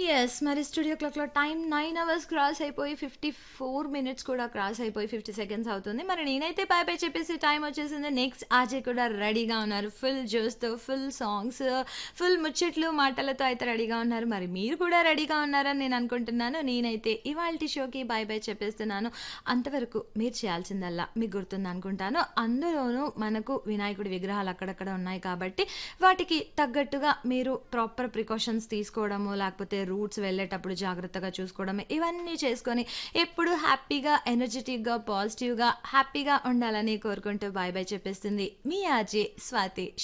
Yes. మరి studio క్లాక్‌లో time 9 hours cross అయిపోయి 54 మినిట్స్ కూడా క్రాస్ అయిపోయి 50 సెకండ్స్ అవుతుంది. మరి నేనైతే బై బై చెప్పేసి టైం వచ్చేసింది. నెక్స్ట్ ఆర్‌జే కూడా రెడీగా ఉన్నారు. ఫుల్ జోష్‌తో, ఫుల్ సాంగ్స్, ఫుల్ ముచ్చట్లు, మాటలతో అయితే రెడీగా ఉన్నారు. మరి మీరు కూడా రెడీగా ఉన్నారని నేను అనుకుంటున్నాను. నేనైతే ఇవాల్టి షోకి బై బై చెప్పేస్తున్నాను. అంతవరకు మీరు చేయాల్సిందల్లా మీకు గుర్తుందనుకుంటాను. అందులోనూ మనకు వినాయకుడి విగ్రహాలు అక్కడక్కడ ఉన్నాయి కాబట్టి వాటికి తగ్గట్టుగా మీరు ప్రాపర్ ప్రికాషన్స్ తీసుకోవడము, లేకపోతే రూట్స్ వెళ్ళేటప్పుడు జాగ్రత్తగా చూసుకోవడం ఇవన్నీ చేసుకొని ఎప్పుడు హ్యాపీగా, ఎనర్జిటిక్‌గా, పాజిటివ్‌గా, హ్యాపీగా ఉండాలని కోరుకుంటూ బై బై చెప్పేస్తుంది మీ ఆర్‌జే స్వాతి.